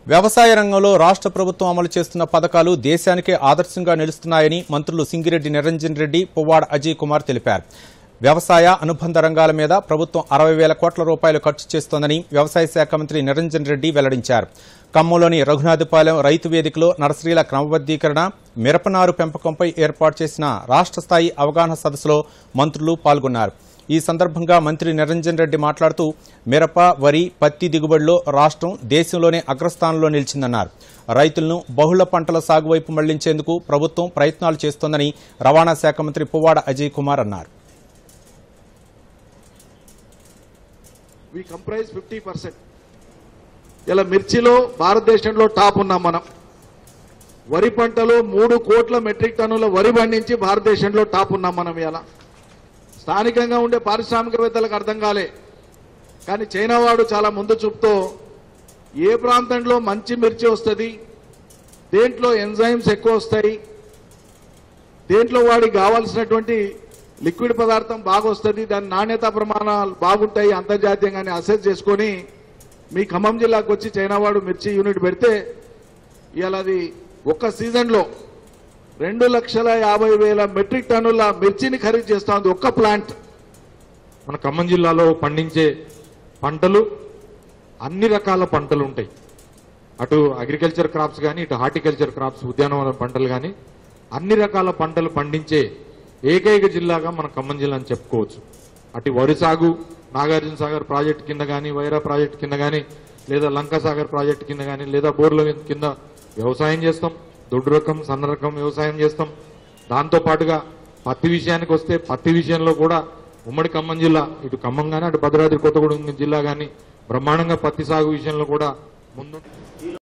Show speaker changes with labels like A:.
A: వ్యవసాయ రంగంలో రాష్ట్ర ప్రభుత్వం అమలు చేస్తున్న పథకాలు దేశానికే ఆదర్శంగా నిలుస్తున్నాయని మంత్రులు సింగిరెడ్డి నిరంజన్ రెడ్డి పువ్వాడ అజయ్ కుమార్ తెలిపారు వ్యవసాయ అనుబంధ రంగాల మీద ప్రభుత్వం అరవై వేల కోట్ల రూపాయలు ఖర్చు చేస్తోందని వ్యవసాయ శాఖ మంత్రి నిరంజన్ రెడ్డి వెల్లడించారు ఖమ్మంలోని రఘునాథపాలెం రైతు వేదికలో నర్సరీల క్రమబద్దీకరణ మిరపనారు పెంపకంపై ఏర్పాటు చేసిన రాష్ట్ర స్థాయి అవగాహన సదస్సులో మంత్రులు పాల్గొన్నారు ఈ సందర్భంగా మంత్రి నిరంజన్ రెడ్డి మాట్లాడుతూ మిరప వరి పత్తి దిగుబడిలో రాష్ట్రం దేశంలోనే అగ్రస్థానంలో నిలిచిందన్నారు రైతులను బహుళ పంటల సాగు వైపు మళ్లించేందుకు ప్రభుత్వం ప్రయత్నాలు చేస్తోందని రవాణా శాఖ మంత్రి పువ్వాడ అజయ్ కుమార్ అన్నారు
B: వి కంప్రైజ్ ఫిఫ్టీ పర్సెంట్ ఇలా మిర్చిలో భారతదేశంలో టాప్ ఉన్నాం మనం వరి పంటలో మూడు కోట్ల మెట్రిక్ టన్నుల వరి పండించి భారతదేశంలో టాప్ ఉన్నాం మనం ఇలా స్థానికంగా ఉండే పారిశ్రామికవేత్తలకు అర్థం కాలే కానీ చైనా వాడు చాలా ముందు చూపుతో ఏ ప్రాంతంలో మంచి మిర్చి వస్తుంది దేంట్లో ఎంజైమ్స్ ఎక్కువ వస్తాయి దేంట్లో వాడికి కావాల్సినటువంటి లిక్విడ్ పదార్థం బాగా వస్తుంది దాని నాణ్యత ప్రమాణాలు బాగుంటాయి అంతర్జాతీయంగానే అసెస్ చేసుకొని మీ ఖమ్మం జిల్లాకు వచ్చి చైనా వాడు మిర్చి యూనిట్ పెడితే ఇవాళ అది ఒక్క సీజన్లో రెండు లక్షల యాభై వేల మెట్రిక్ టన్నుల మిర్చిని ఖరీదు చేస్తా ఉంది ఒక్క ప్లాంట్
C: మన ఖమ్మం జిల్లాలో పండించే పంటలు అన్ని రకాల పంటలు ఉంటాయి అటు అగ్రికల్చర్ క్రాప్స్ కానీ ఇటు హార్టికల్చర్ క్రాప్స్ ఉద్యానవన పంటలు కానీ అన్ని రకాల పంటలు పండించే ఏకైక జిల్లాగా మన ఖమ్మం జిల్లా అని చెప్పుకోవచ్చు అటు వరి సాగు నాగార్జున సాగర్ ప్రాజెక్ట్ కింద కానీ వైరా ప్రాజెక్ట్ కింద కానీ లేదా లంకా సాగర్ ప్రాజెక్ట్ కింద కానీ లేదా బోర్ల కింద వ్యవసాయం చేస్తాం దొడ్డు రకం సన్న రకం వ్యవసాయం చేస్తాం దాంతో పాటుగా పత్తి విషయానికి వస్తే పత్తి విషయంలో కూడా ఉమ్మడి ఖమ్మం జిల్లా ఇటు ఖమ్మం కానీ అటు భద్రాద్రి కొత్తగూడెం జిల్లా కానీ బ్రహ్మాండంగా పత్తి సాగు విషయంలో కూడా ముందు